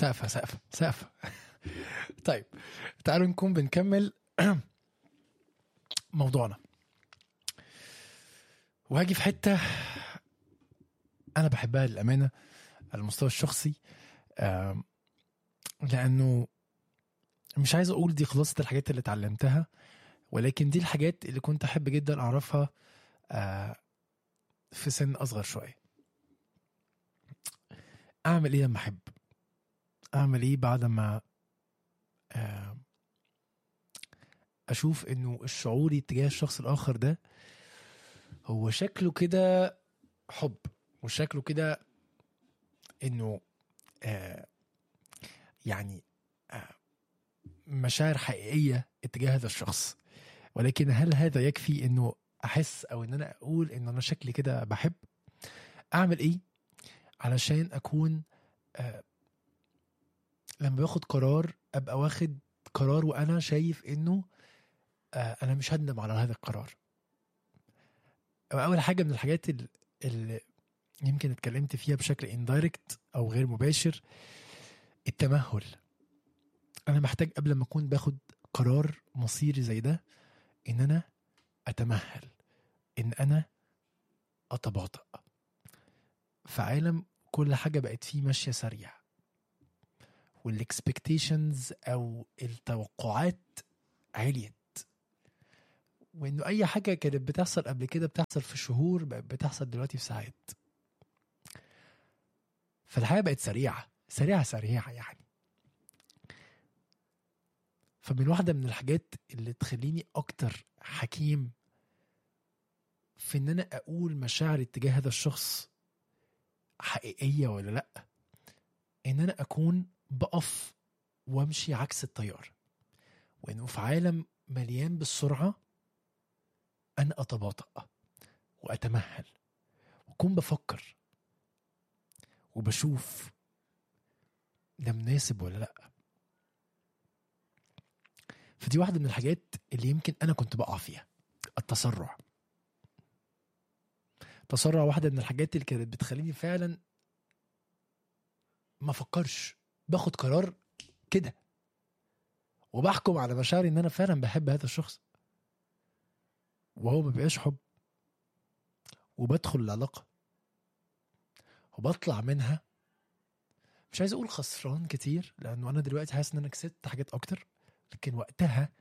سقفة سقفة سقفة طيب تعالوا نكون بنكمل موضوعنا وهاجي في حتة أنا بحبها للأمانة على المستوى الشخصي آم، لأنه مش عايز أقول دي خلاصة الحاجات اللي اتعلمتها ولكن دي الحاجات اللي كنت أحب جدا أعرفها آه، في سن أصغر شوية أعمل إيه لما أحب أعمل إيه بعد ما آه، أشوف إنه الشعوري تجاه الشخص الآخر ده هو شكله كده حب وشكله كده إنه آه، يعني آه، مشاعر حقيقية اتجاه هذا الشخص ولكن هل هذا يكفي انه احس او ان انا اقول ان انا شكلي كده بحب اعمل ايه علشان اكون آه لما باخد قرار ابقى واخد قرار وانا شايف انه آه انا مش هندم على هذا القرار اول حاجه من الحاجات ال- اللي يمكن اتكلمت فيها بشكل اندايركت او غير مباشر التمهل انا محتاج قبل ما اكون باخد قرار مصيري زي ده ان انا اتمهل ان انا اتباطأ في عالم كل حاجه بقت فيه ماشيه سريع والاكسبكتيشنز او التوقعات عليت وانه اي حاجه كانت بتحصل قبل كده بتحصل في شهور بقت بتحصل دلوقتي في ساعات فالحياه بقت سريعه سريعه سريعه يعني فمن واحدة من الحاجات اللي تخليني أكتر حكيم في إن أنا أقول مشاعري اتجاه هذا الشخص حقيقية ولا لأ إن أنا أكون بقف وأمشي عكس التيار وإنه في عالم مليان بالسرعة أنا أتباطأ وأتمهل وأكون بفكر وبشوف ده مناسب ولا لأ فدي واحدة من الحاجات اللي يمكن أنا كنت بقع فيها التسرع التسرع واحدة من الحاجات اللي كانت بتخليني فعلا ما افكرش باخد قرار كده وبحكم على مشاعري ان انا فعلا بحب هذا الشخص وهو ما بيبقاش حب وبدخل العلاقة وبطلع منها مش عايز اقول خسران كتير لانه انا دلوقتي حاسس ان انا كسبت حاجات اكتر لكن وقتها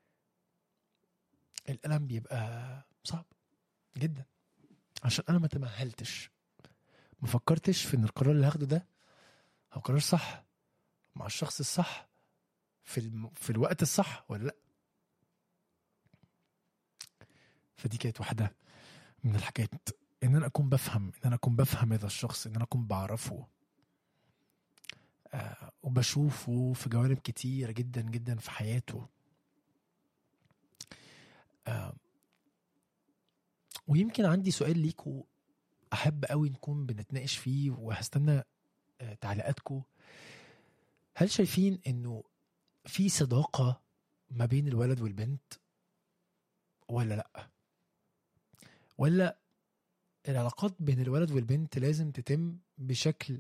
الألم بيبقى صعب جدا عشان أنا ما تمهلتش ما فكرتش في إن القرار اللي هاخده ده هو قرار صح مع الشخص الصح في الم... في الوقت الصح ولا لا فدي كانت واحدة من الحاجات إن أنا أكون بفهم إن أنا أكون بفهم هذا الشخص إن أنا أكون بعرفه آه، وبشوفه في جوانب كتيرة جدا جدا في حياته آه، ويمكن عندي سؤال ليكوا أحب قوي نكون بنتناقش فيه وهستنى آه، تعليقاتكم هل شايفين إنه في صداقة ما بين الولد والبنت ولا لأ ولا العلاقات بين الولد والبنت لازم تتم بشكل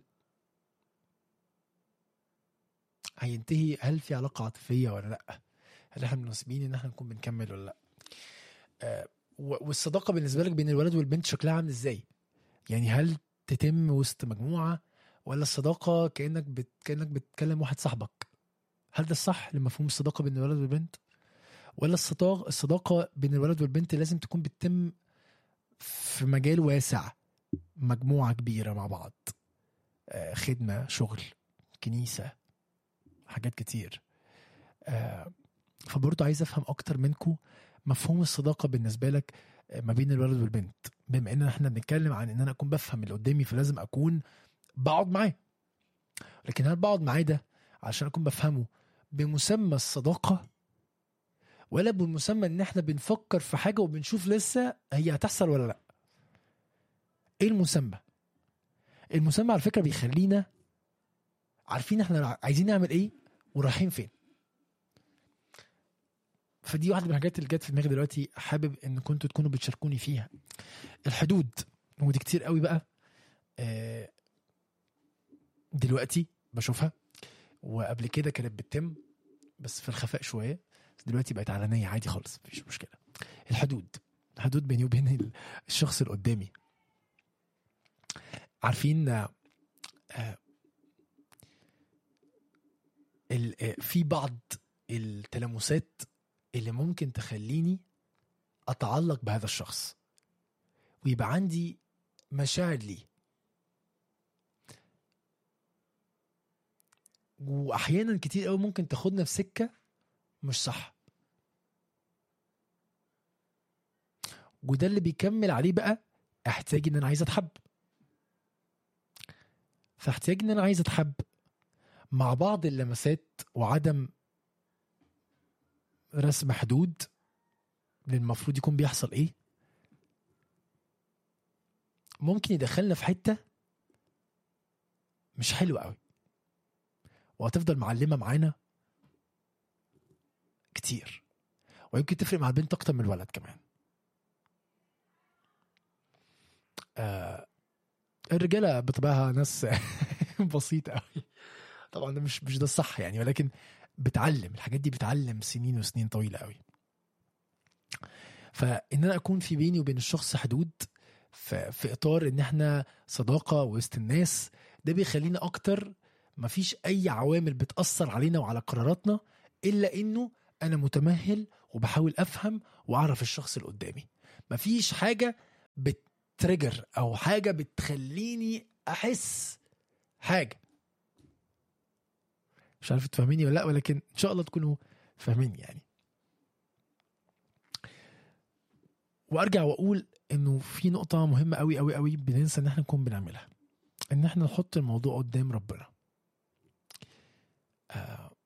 هينتهي هل في علاقه عاطفيه ولا لا هل احنا مناسبين ان احنا نكون بنكمل ولا لا آه و- والصداقه بالنسبه لك بين الولد والبنت شكلها عامل ازاي يعني هل تتم وسط مجموعه ولا الصداقه كانك بت... كانك بتكلم واحد صاحبك هل ده الصح لمفهوم الصداقه بين الولد والبنت ولا الصداقه الصداقه بين الولد والبنت لازم تكون بتتم في مجال واسع مجموعه كبيره مع بعض آه خدمه شغل كنيسه حاجات كتير آه فبرضه عايز افهم اكتر منكم مفهوم الصداقه بالنسبه لك آه، ما بين الولد والبنت بما ان احنا بنتكلم عن ان انا اكون بفهم اللي قدامي فلازم اكون بقعد معاه لكن هل بقعد معاه ده عشان اكون بفهمه بمسمى الصداقه ولا بمسمى ان احنا بنفكر في حاجه وبنشوف لسه هي هتحصل ولا لا ايه المسمى المسمى على فكره بيخلينا عارفين احنا عايزين نعمل ايه ورايحين فين فدي واحده من الحاجات اللي جت في دماغي دلوقتي حابب ان كنتوا تكونوا بتشاركوني فيها الحدود ودي كتير قوي بقى آه، دلوقتي بشوفها وقبل كده كانت بتتم بس في الخفاء شويه بس دلوقتي بقت علنيه عادي خالص مفيش مشكله الحدود الحدود بيني وبين ال- الشخص اللي قدامي عارفين آه، آه، ال- آه، في بعض التلامسات اللي ممكن تخليني اتعلق بهذا الشخص ويبقى عندي مشاعر ليه واحيانا كتير قوي ممكن تاخدنا في سكه مش صح وده اللي بيكمل عليه بقى احتياج ان انا عايز اتحب فاحتياج ان انا عايز اتحب مع بعض اللمسات وعدم رسم حدود للمفروض يكون بيحصل ايه ممكن يدخلنا في حته مش حلوه قوي وهتفضل معلمه معانا كتير ويمكن تفرق مع البنت اكتر من الولد كمان آه الرجاله بطبعها ناس بسيطه قوي طبعا ده مش مش ده الصح يعني ولكن بتعلم الحاجات دي بتعلم سنين وسنين طويله قوي فان انا اكون في بيني وبين الشخص حدود في, في اطار ان احنا صداقه وسط الناس ده بيخلينا اكتر مفيش اي عوامل بتاثر علينا وعلى قراراتنا الا انه انا متمهل وبحاول افهم واعرف الشخص اللي قدامي مفيش حاجه بتريجر او حاجه بتخليني احس حاجه مش عارف تفهميني ولا لا ولكن ان شاء الله تكونوا فاهميني يعني وارجع واقول انه في نقطه مهمه قوي قوي قوي بننسى ان احنا نكون بنعملها ان احنا نحط الموضوع قدام ربنا آه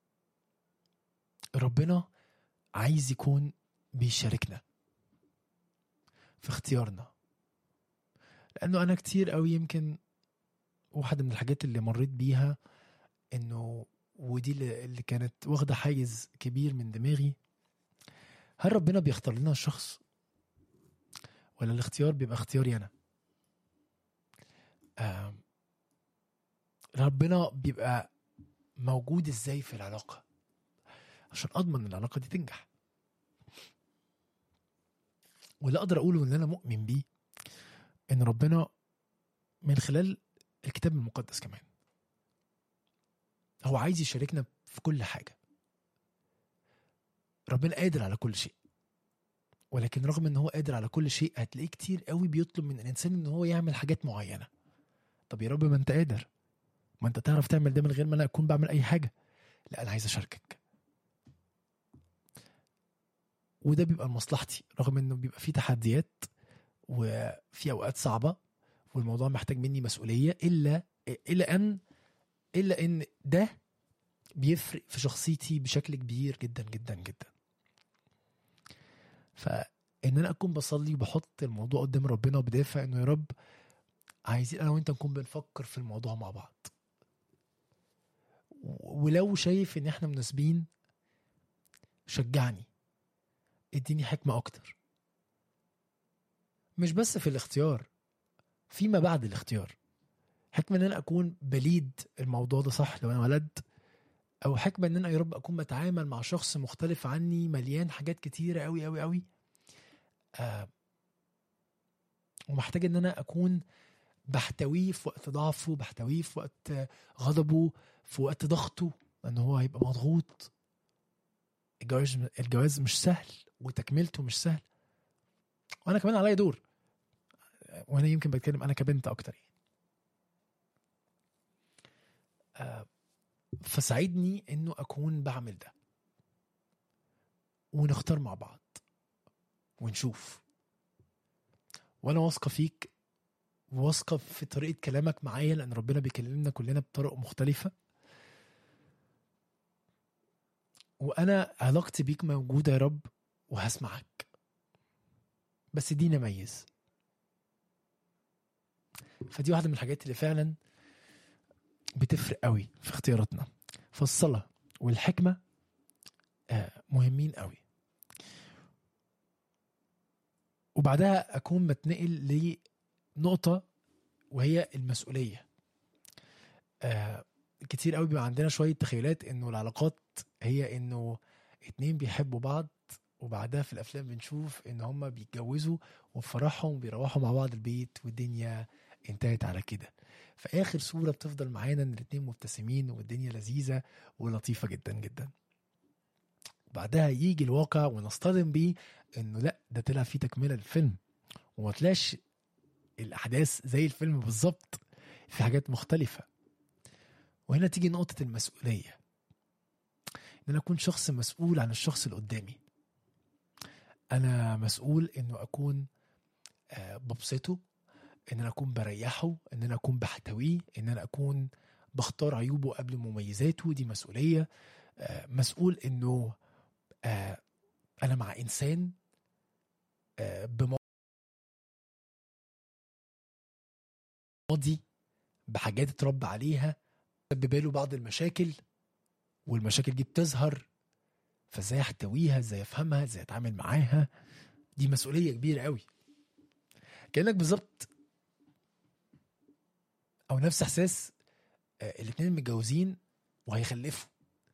ربنا عايز يكون بيشاركنا في اختيارنا لانه انا كتير قوي يمكن واحدة من الحاجات اللي مريت بيها انه ودي اللي اللي كانت واخدة حيز كبير من دماغي هل ربنا بيختار لنا الشخص ولا الاختيار بيبقى اختياري انا آم، ربنا بيبقى موجود ازاي في العلاقة عشان اضمن ان العلاقة دي تنجح واللي اقدر اقوله ان انا مؤمن بيه ان ربنا من خلال الكتاب المقدس كمان هو عايز يشاركنا في كل حاجة ربنا قادر على كل شيء ولكن رغم ان هو قادر على كل شيء هتلاقيه كتير قوي بيطلب من الانسان ان هو يعمل حاجات معينة طب يا رب ما انت قادر ما انت تعرف تعمل ده من غير ما انا اكون بعمل اي حاجة لا انا عايز اشاركك وده بيبقى لمصلحتي رغم انه بيبقى فيه تحديات وفي اوقات صعبة والموضوع محتاج مني مسؤولية الا الا ان الا ان ده بيفرق في شخصيتي بشكل كبير جدا جدا جدا فان انا اكون بصلي وبحط الموضوع قدام ربنا وبدافع انه يا رب عايزين انا وانت نكون بنفكر في الموضوع مع بعض و- ولو شايف ان احنا مناسبين شجعني اديني حكمة اكتر مش بس في الاختيار فيما بعد الاختيار حكمة ان انا اكون بليد الموضوع ده صح لو انا ولد او حكمة ان انا يا رب اكون بتعامل مع شخص مختلف عني مليان حاجات كتيرة قوي قوي قوي آه ومحتاج ان انا اكون بحتويه في وقت ضعفه بحتويه في وقت غضبه في وقت ضغطه لان هو هيبقى مضغوط الجواز الجواز مش سهل وتكملته مش سهل وانا كمان عليا دور وانا يمكن بتكلم انا كبنت اكتر يعني آه، فساعدني انه اكون بعمل ده ونختار مع بعض ونشوف وانا واثقه فيك واثقه في طريقه كلامك معايا لان ربنا بيكلمنا كلنا بطرق مختلفه وانا علاقتي بيك موجوده يا رب وهسمعك بس دي ميز فدي واحده من الحاجات اللي فعلا بتفرق قوي في اختياراتنا فالصلاه والحكمه آه، مهمين قوي وبعدها اكون بتنقل لنقطه وهي المسؤوليه آه، كتير قوي بيبقى عندنا شويه تخيلات انه العلاقات هي انه اتنين بيحبوا بعض وبعدها في الافلام بنشوف ان هما بيتجوزوا وفي فرحهم بيروحوا مع بعض البيت والدنيا انتهت على كده فاخر صوره بتفضل معانا ان الاتنين مبتسمين والدنيا لذيذه ولطيفه جدا جدا بعدها يجي الواقع ونصطدم بيه انه لا ده طلع فيه تكمله للفيلم وما طلعش الاحداث زي الفيلم بالظبط في حاجات مختلفه وهنا تيجي نقطه المسؤوليه ان انا اكون شخص مسؤول عن الشخص اللي قدامي انا مسؤول انه اكون آه، ببسطه ان انا اكون بريحه ان انا اكون بحتويه ان انا اكون بختار عيوبه قبل مميزاته دي مسؤوليه آه، مسؤول انه آه، انا مع انسان آه، بماضي بحاجات اتربى عليها سبب له بعض المشاكل والمشاكل دي بتظهر فازاي احتويها ازاي افهمها ازاي اتعامل معاها دي مسؤوليه كبيره قوي كانك بالظبط او نفس احساس آه، الاتنين متجوزين وهيخلفوا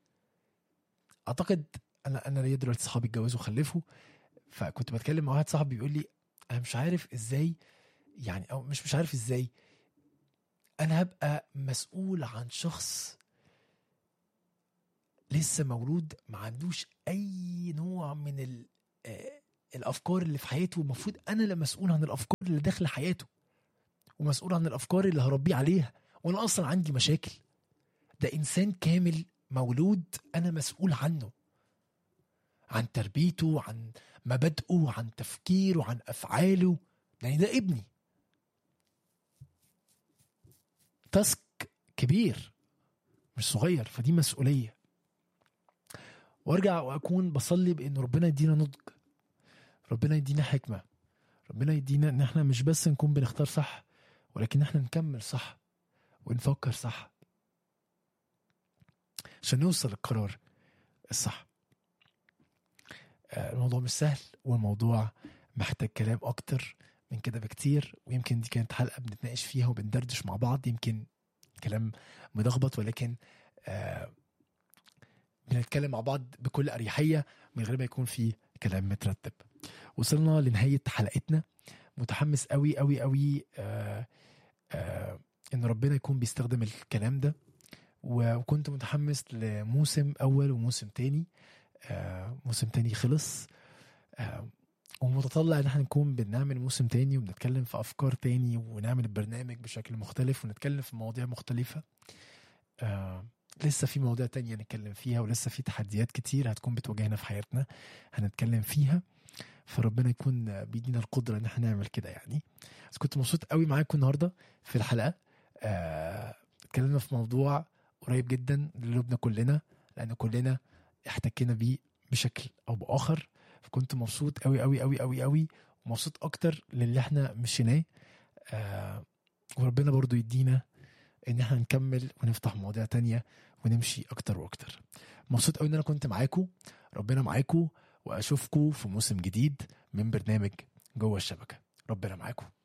اعتقد انا انا ليا دلوقتي صحابي اتجوزوا وخلفوا فكنت بتكلم مع واحد صاحبي بيقول لي انا مش عارف ازاي يعني او مش مش عارف ازاي انا هبقى مسؤول عن شخص لسه مولود ما عندوش اي نوع من ال آه، الافكار اللي في حياته المفروض انا اللي مسؤول عن الافكار اللي داخله حياته ومسؤول عن الافكار اللي هربيه عليها وانا اصلا عندي مشاكل ده انسان كامل مولود انا مسؤول عنه عن تربيته عن مبادئه عن تفكيره عن افعاله يعني ده ابني تاسك كبير مش صغير فدي مسؤوليه وارجع واكون بصلي بان ربنا يدينا نضج ربنا يدينا حكمه ربنا يدينا ان احنا مش بس نكون بنختار صح ولكن احنا نكمل صح ونفكر صح عشان نوصل للقرار الصح آه، الموضوع مش سهل والموضوع محتاج كلام اكتر من كده بكتير ويمكن دي كانت حلقه بنتناقش فيها وبندردش مع بعض يمكن كلام ملخبط ولكن آه بنتكلم مع بعض بكل اريحيه من غير ما يكون في كلام مترتب وصلنا لنهايه حلقتنا متحمس قوي قوي قوي آه آه ان ربنا يكون بيستخدم الكلام ده وكنت متحمس لموسم اول وموسم تاني آه موسم تاني خلص آه ومتطلع ان احنا نكون بنعمل موسم تاني وبنتكلم في افكار تاني ونعمل البرنامج بشكل مختلف ونتكلم في مواضيع مختلفه آه لسه في مواضيع تانية نتكلم فيها ولسه في تحديات كتير هتكون بتواجهنا في حياتنا هنتكلم فيها فربنا يكون بيدينا القدرة ان احنا نعمل كده يعني بس كنت مبسوط قوي معاكم النهاردة في الحلقة آه، اتكلمنا في موضوع قريب جدا لقلوبنا كلنا لان كلنا احتكينا بيه بشكل او باخر فكنت مبسوط قوي قوي قوي قوي قوي ومبسوط اكتر للي احنا مشيناه آه، وربنا برضو يدينا ان احنا نكمل ونفتح مواضيع تانية ونمشي اكتر واكتر مبسوط قوي ان انا كنت معاكم ربنا معاكم واشوفكم في موسم جديد من برنامج جوه الشبكه ربنا معاكم